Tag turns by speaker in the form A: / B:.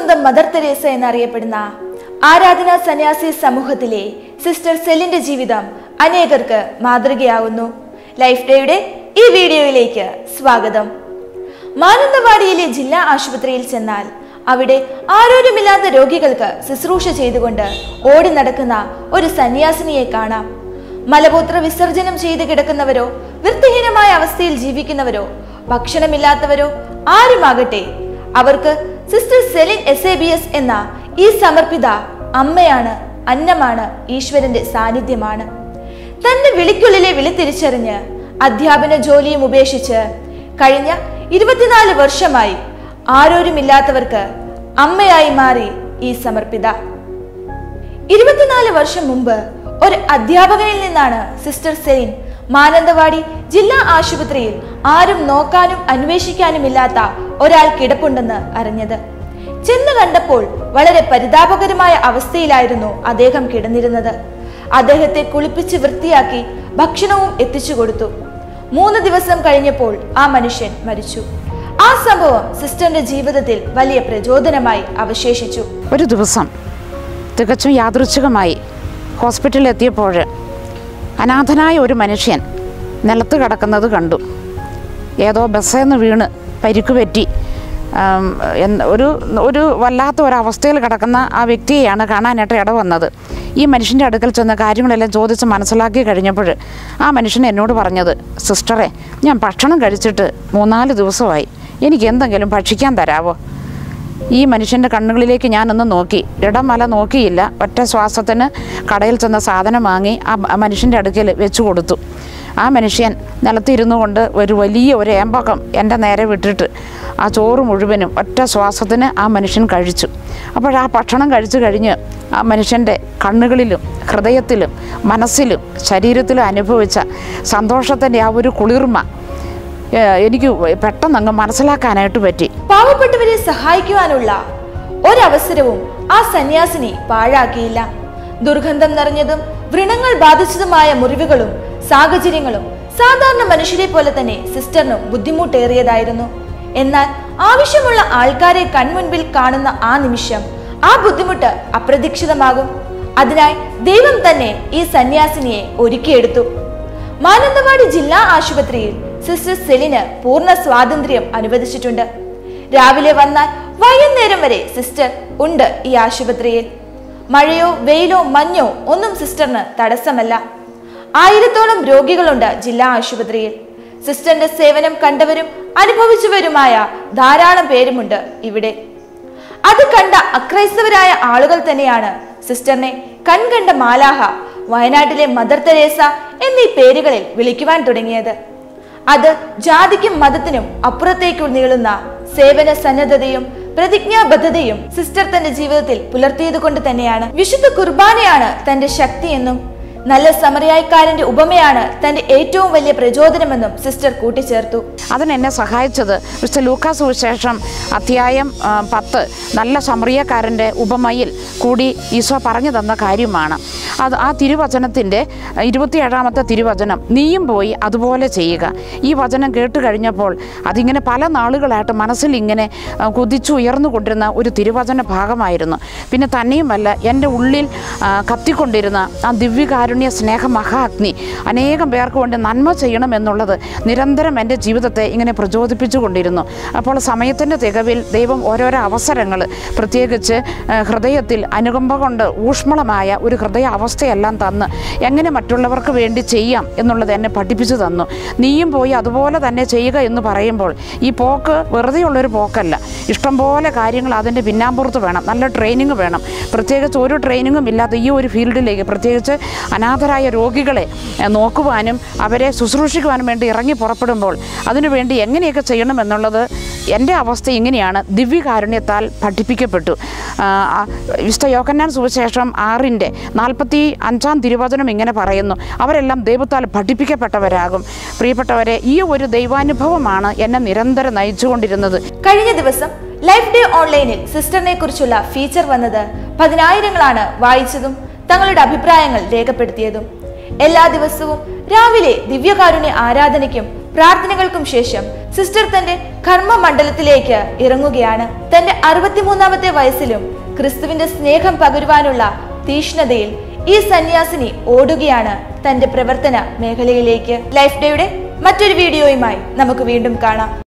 A: സ്വന്തം mother Teresa എന്നറിയപ്പെടുന്ന ആരാധനാ സന്യാസി സമൂഹത്തിലെ സിസ്റ്റർ സെല്ലിന്റെ ജീവിതം അനേകർക്ക് മാതൃകയാവുന്നു ലൈഫ് ഡേയുടെ ഈ വീഡിയോയിലേക്ക് സ്വാഗതം മാനന്തവാടിയിലെ ജില്ലാ ആശുപത്രിയിൽ ചെന്നാൽ അവിടെ ആരോഗ്യമില്ലാത്ത രോഗികൾക്ക് ശുശ്രൂഷ ചെയ്തുകൊണ്ട് ഓടി നടക്കുന്ന ഒരു സന്യാസിനിയെ കാണാം മലമൂത്ര വിസർജനം ചെയ്ത് കിടക്കുന്നവരോ വൃത്തിഹീനമായ അവസ്ഥയിൽ ജീവിക്കുന്നവരോ ഭക്ഷണമില്ലാത്തവരോ ആരുമാകട്ടെ അവർക്ക് sister Celine S A B S എന്ന ഈ സമർപ്പിത അമ്മയാണ് അന്നമാണ് ഈശ്വരന്റെ സാന്നിധ്യമാണ് തന്റെ വിളിക്കുള്ളിലെ വിളി തിരിച്ചറിഞ്ഞ് അധ്യാപന ജോലിയും ഉപേക്ഷിച്ച് കഴിഞ്ഞ ഇരുപത്തിനാല് വർഷമായി ആരോരുമില്ലാത്തവർക്ക് അമ്മയായി മാറി ഈ സമർപ്പിത ഇരുപത്തിനാല് വർഷം മുമ്പ് ഒരു അധ്യാപകനിൽ നിന്നാണ് സിസ്റ്റർ സെലിൻ മാനന്തവാടി ജില്ലാ ആശുപത്രിയിൽ ആരും നോക്കാനും അന്വേഷിക്കാനുമില്ലാത്ത ഒരാൾ കിടപ്പുണ്ടെന്ന് അറിഞ്ഞത് ചെന്ന് കണ്ടപ്പോൾ വളരെ പരിതാപകരമായ അവസ്ഥയിലായിരുന്നു അദ്ദേഹം കിടന്നിരുന്നത് അദ്ദേഹത്തെ കുളിപ്പിച്ച് വൃത്തിയാക്കി ഭക്ഷണവും എത്തിച്ചു കൊടുത്തു മൂന്ന് ദിവസം കഴിഞ്ഞപ്പോൾ ആ മനുഷ്യൻ മരിച്ചു ആ സംഭവം സിസ്റ്ററിന്റെ ജീവിതത്തിൽ വലിയ പ്രചോദനമായി അവശേഷിച്ചു
B: ഒരു ദിവസം തികച്ചും യാദൃച്ഛികമായി ഹോസ്പിറ്റലിൽ എത്തിയപ്പോൾ അനാഥനായ ഒരു മനുഷ്യൻ നിലത്ത് കിടക്കുന്നത് കണ്ടു ഏതോ ബസ്സിൽ നിന്ന് വീണ് പരിക്ക് പറ്റി ആം, എന്ന് ഒരു ഒരു വല്ലാത്ത ഒരവസ്ഥയിൽ കിടക്കുന്ന ആ വ്യക്തിയെയാണ് കാണാനായിട്ട് ഇട വന്നത് ഈ മനുഷ്യൻ്റെ അടുക്കൽ ചെന്ന് കാര്യങ്ങളെല്ലാം ചോദിച്ച് മനസ്സിലാക്കി കഴിഞ്ഞപ്പോൾ ആ മനുഷ്യൻ എന്നോട് പറഞ്ഞത് സിസ്റ്ററെ ഞാൻ ഭക്ഷണം കഴിച്ചിട്ട് മൂന്നാല് ദിവസമായി എനിക്ക് എന്തെങ്കിലും ഭക്ഷിക്കാൻ തരാവോ ഈ മനുഷ്യൻ്റെ കണ്ണുകളിലേക്ക് ഞാനൊന്ന് നോക്കി ഇടമല നോക്കിയില്ല ഒറ്റ ശ്വാസത്തിന് കടയിൽ ചെന്ന സാധനം വാങ്ങി ആ ബ- ആ മനുഷ്യൻ്റെ അടുക്കൽ വെച്ചു കൊടുത്തു ആ മനുഷ്യൻ നിലത്തിരുന്നു കൊണ്ട് ഒരു വലിയ ഒരു ഏമ്പക്കം എൻ്റെ നേരെ വിട്ടിട്ട് ആ ചോറ് മുഴുവനും ഒറ്റ ശ്വാസത്തിന് ആ മനുഷ്യൻ കഴിച്ചു അപ്പോൾ ആ ഭക്ഷണം കഴിച്ചു കഴിഞ്ഞ് ആ മനുഷ്യൻ്റെ കണ്ണുകളിലും ഹൃദയത്തിലും മനസ്സിലും ശരീരത്തിലും അനുഭവിച്ച സന്തോഷത്തിൻ്റെ ആ ഒരു കുളിർമ ഏഹ്, എനിക്ക് പെട്ടെന്ന് അങ്ങ് മനസ്സിലാക്കാനായിട്ട് പറ്റി
A: പാവപ്പെട്ടവരെ സഹായിക്കുവാനുള്ള ഒരവസരവും ആ സന്യാസിനി പാഴാക്കിയില്ല ദുർഗന്ധം നിറഞ്ഞതും വ്രണങ്ങൾ ബാധിച്ചതുമായ മുറിവുകളും സാഹചര്യങ്ങളും സാധാരണ മനുഷ്യരെ പോലെ തന്നെ സിസ്റ്ററിനും ബുദ്ധിമുട്ടേറിയതായിരുന്നു എന്നാൽ ആവശ്യമുള്ള ആൾക്കാരെ കൺമുൻപിൽ കാണുന്ന ആ നിമിഷം ആ ബുദ്ധിമുട്ട് അപ്രതീക്ഷിതമാകും അതിനായി ദൈവം തന്നെ ഈ സന്യാസിനിയെ ഒരുക്കിയെടുത്തു മാനന്തവാടി ജില്ലാ ആശുപത്രിയിൽ സിസ്റ്റർ സെലിന് പൂർണ്ണ സ്വാതന്ത്ര്യം അനുവദിച്ചിട്ടുണ്ട് രാവിലെ വന്നാൽ വൈകുന്നേരം വരെ സിസ്റ്റർ ഉണ്ട് ഈ ആശുപത്രിയിൽ മഴയോ വെയിലോ മഞ്ഞോ ഒന്നും സിസ്റ്ററിന് തടസ്സമല്ല ആയിരത്തോളം രോഗികളുണ്ട് ജില്ലാ ആശുപത്രിയിൽ സിസ്റ്ററിന്റെ സേവനം കണ്ടവരും അനുഭവിച്ചവരുമായ ധാരാളം പേരുമുണ്ട് ഇവിടെ അത് കണ്ട അക്രൈസ്തവരായ ആളുകൾ തന്നെയാണ് സിസ്റ്ററിനെ കൺകണ്ട മാലാഹ വയനാട്ടിലെ മദർ തെരേസ എന്നീ പേരുകളിൽ വിളിക്കുവാൻ തുടങ്ങിയത് അത് ജാതിക്കും മതത്തിനും അപ്പുറത്തേക്കു നീളുന്ന സേവന സന്നദ്ധതയും പ്രതിജ്ഞാബദ്ധതയും സിസ്റ്റർ തന്റെ ജീവിതത്തിൽ പുലർത്തിയത് കൊണ്ട് തന്നെയാണ് വിശുദ്ധ കുർബാനയാണ് തന്റെ ശക്തിയെന്നും നല്ല സമരയായിക്കാരന്റെ ഉപമയാണ് തന്റെ ഏറ്റവും വലിയ പ്രചോദനമെന്നും സിസ്റ്റർ കൂട്ടിച്ചേർത്തു
B: അതിനെന്നെ സഹായിച്ചത് മിസ്റ്റർ ലൂക്കാസ് സുവിശേഷം അധ്യായം ആ, പത്ത് നല്ല സമറിയക്കാരൻ്റെ ഉപമയിൽ കൂടി ഈശോ പറഞ്ഞു തന്ന കാര്യമാണ് അത് ആ തിരുവചനത്തിൻ്റെ ഇരുപത്തിയേഴാമത്തെ തിരുവചനം നീയും പോയി അതുപോലെ ചെയ്യുക ഈ വചനം കേട്ട് കഴിഞ്ഞപ്പോൾ അതിങ്ങനെ പല നാളുകളായിട്ട് മനസ്സിൽ ഇങ്ങനെ ആ, കുതിച്ചു ഉയർന്നു കൊണ്ടിരുന്ന ഒരു തിരുവചന ഭാഗമായിരുന്നു പിന്നെ തന്നെയുമല്ല എൻ്റെ ഉള്ളിൽ ആ, കത്തിക്കൊണ്ടിരുന്ന ആ ദിവ്യകാരുണ്യ സ്നേഹ മഹാഗ്നി അനേകം പേർക്ക് വേണ്ടി നന്മ ചെയ്യണമെന്നുള്ളത് നിരന്തരം എൻ്റെ ജീവിതത്തെ ഇങ്ങനെ പ്രചോദിപ്പിച്ചു കൊണ്ടിരുന്നു അപ്പോൾ സമയത്തിൻ്റെ തികവിൽ ദൈവം ഓരോരോ അവസരങ്ങൾ പ്രത്യേകിച്ച് ആ, ഹൃദയത്തിൽ അനുകമ്പ കൊണ്ട് ഊഷ്മളമായ ഒരു ഹൃദയ അവസ്ഥയെല്ലാം തന്ന് എങ്ങനെ മറ്റുള്ളവർക്ക് വേണ്ടി ചെയ്യാം എന്നുള്ളത് എന്നെ പഠിപ്പിച്ചു തന്നു നീയും പോയി അതുപോലെ തന്നെ ചെയ്യുക എന്ന് പറയുമ്പോൾ ഈ പോക്ക് വെറുതെയുള്ളൊരു പോക്കല്ല ഇഷ്ടംപോലെ കാര്യങ്ങൾ അതിൻ്റെ പിന്നാമ്പുറത്ത് വേണം നല്ല ട്രെയിനിങ് വേണം പ്രത്യേകിച്ച് ഒരു ട്രെയിനിങ്ങും ഇല്ലാത്ത ഈ ഒരു ഫീൽഡിലേക്ക് പ്രത്യേകിച്ച് അനാഥരായ രോഗികളെ ഏഹ്, നോക്കുവാനും അവരെ ശുശ്രൂഷിക്കുവാനും വേണ്ടി ഇറങ്ങി പുറപ്പെടുമ്പോൾ അതിനുവേണ്ടി എങ്ങനെയൊക്കെ ചെയ്യണമെന്നുള്ളത് എൻ്റെ അവസ്ഥ ഇങ്ങനെയാണ് ദിവ്യകാരുണ്യത്താൽ പഠിപ്പിക്കപ്പെട്ടു ആ, ആ, വിശുദ്ധ യോക്കന്നാൻ സുവിശേഷം ആറിൻ്റെ നാൽപ്പത്തി അഞ്ചാം തിരുവചനം ഇങ്ങനെ പറയുന്നു അവരെല്ലാം ദൈവത്താൽ പഠിപ്പിക്കപ്പെട്ടവരാകും പ്രിയപ്പെട്ടവരെ ഈ ഒരു ദൈവാനുഭവമാണ് എന്നെ നിരന്തരം നയിച്ചുകൊണ്ടിരുന്നത്
A: കഴിഞ്ഞ ദിവസം ലൈഫ് ഡേ ഓൺലൈനിൽ സിസ്റ്ററിനെ കുറിച്ചുള്ള ഫീച്ചർ വന്നത് പതിനായിരങ്ങളാണ് വായിച്ചതും തങ്ങളുടെ അഭിപ്രായങ്ങൾ രേഖപ്പെടുത്തിയതും എല്ലാ ദിവസവും രാവിലെ ദിവ്യകാരുണ്യ ആരാധനയ്ക്കും പ്രാർത്ഥനകൾക്കും ശേഷം സിസ്റ്റർ തന്റെ കർമ്മ മണ്ഡലത്തിലേക്ക് ഇറങ്ങുകയാണ് തന്റെ അറുപത്തിമൂന്നാമത്തെ വയസ്സിലും ക്രിസ്തുവിന്റെ സ്നേഹം പകരുവാനുള്ള തീഷ്ണതയിൽ ഈ സന്യാസിനി ഓടുകയാണ് തന്റെ പ്രവർത്തന മേഖലയിലേക്ക് ലൈഫ് ഡേയുടെ മറ്റൊരു വീഡിയോയുമായി നമുക്ക് വീണ്ടും കാണാം